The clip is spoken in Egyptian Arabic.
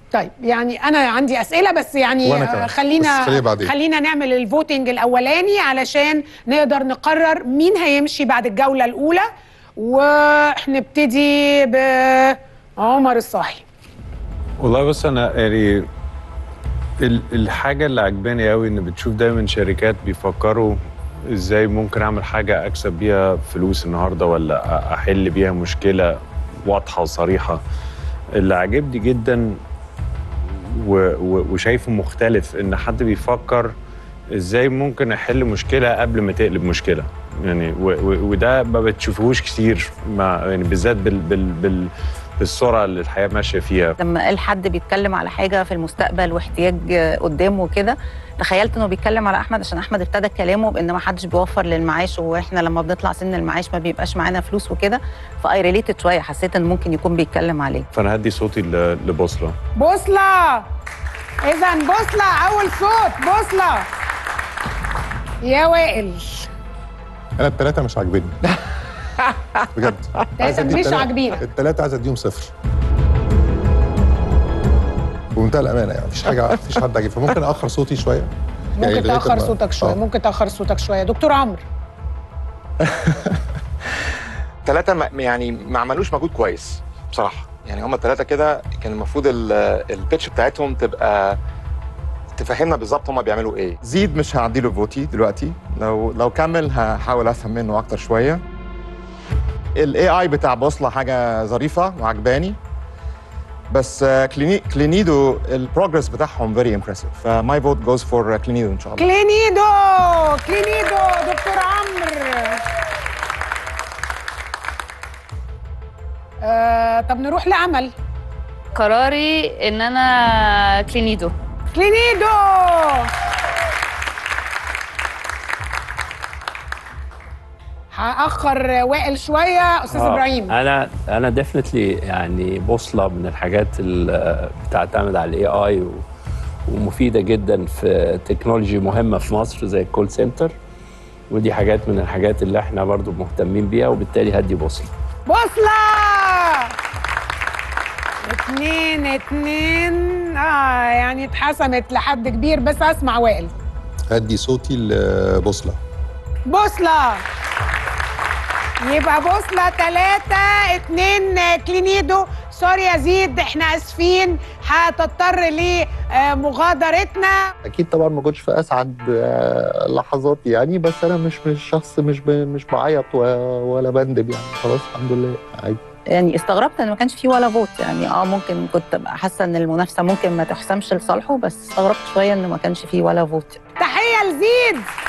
طيب يعني انا عندي اسئله بس يعني وأنا كمان. آه، خلينا بس خليها بعدين. خلينا نعمل الفوتنج الاولاني علشان نقدر نقرر مين هيمشي بعد الجوله الاولى ونبتدي بعمر الصاحي والله بص انا يعني ال- الحاجه اللي عجباني قوي ان بتشوف دايما شركات بيفكروا ازاي ممكن اعمل حاجه اكسب بيها فلوس النهارده ولا أ- احل بيها مشكله واضحه وصريحه اللي عجبني جدا و و وشايفه مختلف ان حد بيفكر ازاي ممكن احل مشكله قبل ما تقلب مشكله يعني و و وده ما بتشوفوش كتير مع يعني بالذات بال بال بال بالسرعه اللي الحياه ماشيه فيها لما قال حد بيتكلم على حاجه في المستقبل واحتياج آه، قدامه وكده تخيلت انه بيتكلم على احمد عشان احمد ابتدى كلامه بان ما حدش بيوفر للمعاش واحنا لما بنطلع سن المعاش ما بيبقاش معانا فلوس وكده فاي ريليتد شويه حسيت ان ممكن يكون بيتكلم عليه فانا هدي صوتي ل- لبوصله بوصلة إذا بوصلة أول صوت بوصلة يا وائل انا الثلاثه مش عاجبني بجد عايز أدي مش التلاتة- عاجبينك. الثلاثه عايز اديهم صفر بمنتهى الامانه يعني مفيش حاجه مفيش حد عاجب فممكن اخر صوتي شويه يعني ممكن لغاية تأخر ما- صوتك شوية آه. ممكن تأخر صوتك شوية دكتور عمرو ثلاثة ما يعني ما عملوش مجهود كويس بصراحة يعني هم الثلاثة كده كان المفروض ال- البيتش بتاعتهم تبقى تفهمنا بالظبط هم بيعملوا ايه زيد مش هعديله فوتي دلوقتي لو لو كمل هحاول افهم منه اكتر شوية الاي اي بتاع بوصلة حاجة ظريفة وعجباني بس آه، كليني كلينيدو البروجرس بتاعهم فيري امبرسيف فماي فوت جوز فور كلينيدو ان شاء الله كلينيدو كلينيدو دكتور عمرو آه طب نروح لعمل قراري ان انا كلينيدو كلينيدو هأخر وائل شوية أستاذ آه، إبراهيم انا انا ديفنتلي يعني بوصله من الحاجات اللي بتعتمد على الاي اي ومفيده جدا في تكنولوجي مهمه في مصر زي الكول سنتر ودي حاجات من الحاجات اللي احنا برضو مهتمين بيها وبالتالي هدي بوصله بوصلة اتنين اتنين اه يعني اتحسمت لحد كبير بس اسمع وائل هدي صوتي لبوصله بوصلة يبقى بوصلة تلاتة اتنين كلينيدو سوري يا زيد احنا اسفين هتضطر لمغادرتنا اكيد طبعا ما كنتش في اسعد آه، لحظاتي يعني بس انا مش مش شخص مش ب- مش بعيط و- ولا بندب يعني خلاص الحمد لله عادي يعني استغربت ان ما كانش فيه ولا فوت يعني اه ممكن كنت ابقى حاسه ان المنافسه ممكن ما تحسمش لصالحه بس استغربت شويه ان ما كانش فيه ولا فوت تحية لزيد